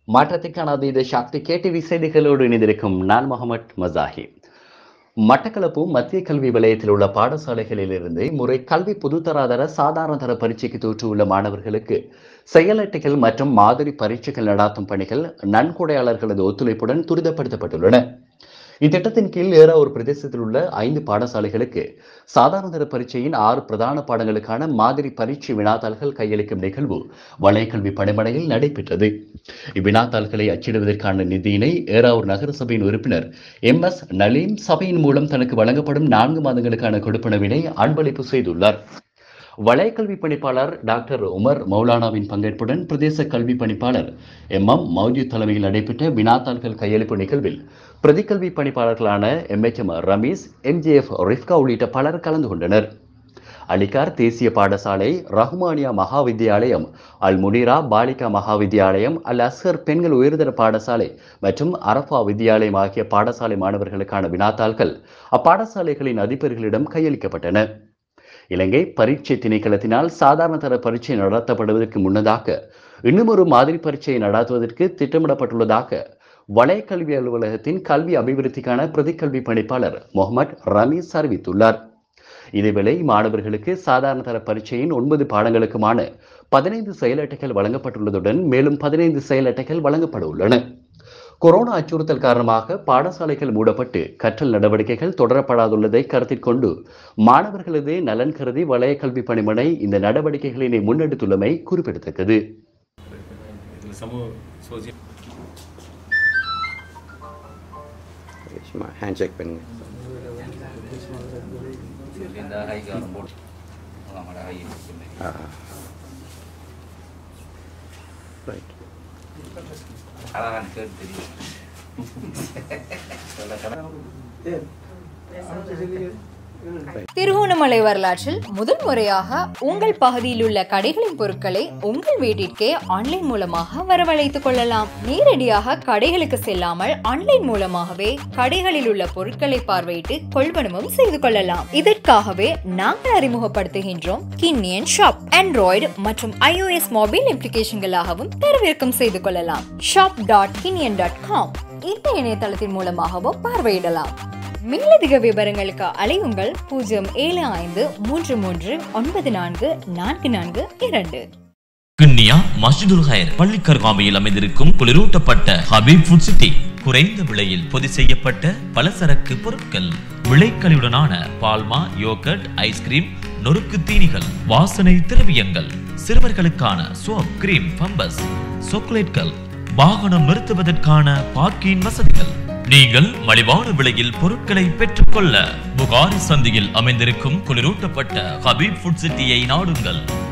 மாற்றத்திற்கான அதீத சக்தி கேடிவி செய்திகளோடு இணைந்திருக்கும் நான் முகமது மசாஹி மட்டக்களப்பு மத்திய கல்வி வலயத்தில் உள்ள பாடசாலைகளிலிருந்து முறை கல்வி பொதுத்தராதர சாதாரண தர பரீட்சைக்கு தோற்றுள்ள மாணவர்களுக்கு செயலட்டைகள் மற்றும் மாதிரி பரீட்சைகள் நடாத்தும் பணிகள் நன்கொடையாளர்களது ஒத்துழைப்புடன் துரிதப்படுத்தப்பட்டுள்ளன இத்திட்டத்தின் கீழ் ஏற ஒரு பிரதேசத்தில் உள்ள ஐந்து பாடசாலைகளுக்கு சாதாரண தர பரீட்சையின் ஆறு பிரதான பாடங்களுக்கான மாதிரி பரீட்சை வினாத்தாள்கள் கையளிக்கும் நிகழ்வு வலயக்கல்வி பணிமனையில் நடைபெற்றது இவ்வினாத்தாள்களை அச்சிடுவதற்கான நிதியினை ஏறாவூர் நகர சபையின் உறுப்பினர் எம் எஸ் நலீம் சபையின் மூலம் தனக்கு வழங்கப்படும் நான்கு மாதங்களுக்கான கொடுப்பனவினை அன்பளிப்பு செய்துள்ளார் வலயக்கல்வி பணிப்பாளர் டாக்டர் உமர் மௌலானாவின் பங்கேற்புடன் பிரதேச கல்வி பணிப்பாளர் எம் எம் மௌஜி தலைமையில் நடைபெற்ற வினாத்தாள்கள் கையளிப்பு நிகழ்வில் பிரதிக்கல்வி பணிப்பாளர்களான M H M Rameez MGF Rifka உள்ளிட்ட பலர் கலந்து கொண்டனர் அலிகார் தேசிய பாடசாலை ரஹ்மானியா மகா வித்தியாலயம் அல் முனிரா பாலிகா மகா வித்தியாலயம் அல் அஸ்கர் பெண்கள் உயர்தர பாடசாலை மற்றும் அரஃபா வித்தியாலயம் ஆகிய பாடசாலை மாணவர்களுக்கான வினாத்தாள்கள் அப்பாடசாலைகளின் அதிபர்களிடம் கையளிக்கப்பட்டன இலங்கை பரீட்சை திணைக்களத்தினால் சாதாரண தர பரீட்சை நடத்தப்படுவதற்கு முன்னதாக இன்னும் ஒரு மாதிரி பரீட்சையை நடாத்துவதற்கு திட்டமிடப்பட்டுள்ளதாக வலயக்கல்வி அலுவலகத்தின் கல்வி அபிவிருத்திக்கான பிரதிக்கல்வி பணிப்பாளர் முகமது ரமீஸ் அறிவித்துள்ளார் இதேவேளை மாணவர்களுக்கு சாதாரண தர பரீட்சையின் ஒன்பது பாடங்களுக்குமான பதினைந்து செயல் அட்டைகள் வழங்கப்பட்டுள்ளதுடன் மேலும் பதினைந்து செயல் அட்டைகள் வழங்கப்பட உள்ளன கொரோனா அச்சுறுத்தல் காரணமாக பாடசாலைகள் மூடப்பட்டு கற்றல் நடவடிக்கைகள் தொடரப்படாதுள்ளதை கருத்தில் கொண்டு மாணவர்களது நலன் கருதி வலய கல்வி பணிமனை இந்த நடவடிக்கைகளினை முன்னெடுத்துள்ளமை குறிப்பிடத்தக்கது சமூக சோசியல் சும்மா ஹேண்ட் செக் பண்ணுங்க இந்த ஹைக்கான போட்டு அவங்களோட ஹை இருக்குல்ல ஆ ரைட் அழகான கேட்டு தெரியும் சொல்ல கடை திருகோணமலை வரலாற்றில் முதல் முறையாக உங்கள் பகுதியில் உள்ள கடைகளின் பொருட்களை உங்கள் வீட்டிற்கே ஆன்லைன் மூலமாக வரவழைத்துக் கொள்ளலாம் நேரடியாக கடைகளுக்கு செல்லாமல் ஆன்லைன் மூலமாகவே கடைகளில் உள்ள பொருட்களை பார்வையிட்டு கொள்வனமும் செய்து கொள்ளலாம் இதற்காகவே நாங்கள் அறிமுகப்படுத்துகின்றோம் கின்னியன் ஷாப் ஆண்ட்ராய்டு மற்றும் iOS மொபைல் அப்ளிகேஷன்களாகவும் தரவிறக்கம் செய்து கொள்ளலாம் shop dot Kinniyan dot com இந்த இணையதளத்தின் மூலமாகவும் பார்வையிடலாம் மேலதிக விவரங்களுக்கு அலையுங்கள் பூஜ்ஜியம் ஏழு ஐந்து மூன்று மூன்று ஒன்பது நான்கு நான்கு நான்கு இரண்டு கிண்ணியா மஸ்ஜிதுல் ஹயர் பள்ளிக்கருகாமையில் அமைந்திருக்கும் குளிரூட்டப்பட்ட ஹபீப் ஃபுட் சிட்டி குறைந்த விலையில் பொதி செய்யப்பட்ட பலசரக்கு பொருட்கள் விளைக்கழிவுடனான பால்மா யோகர்ட் ஐஸ்கிரீம் நொறுக்கு தீனிகள் வாசனை திரவியங்கள் சிறுவர்களுக்கான சோப் கிரீம் பம்பஸ் சாக்லேட்கள் வாகனம் நிறுத்துவதற்கான பார்க்கிங் வசதிகள் நீங்கள் மலிவான விலையில் பொருட்களை பெற்றுக்கொள்ள புகாரி சந்தையில் அமைந்திருக்கும் குளிரூட்டப்பட்ட ஹபீப் ஃபுட் சிட்டியை நாடுங்கள்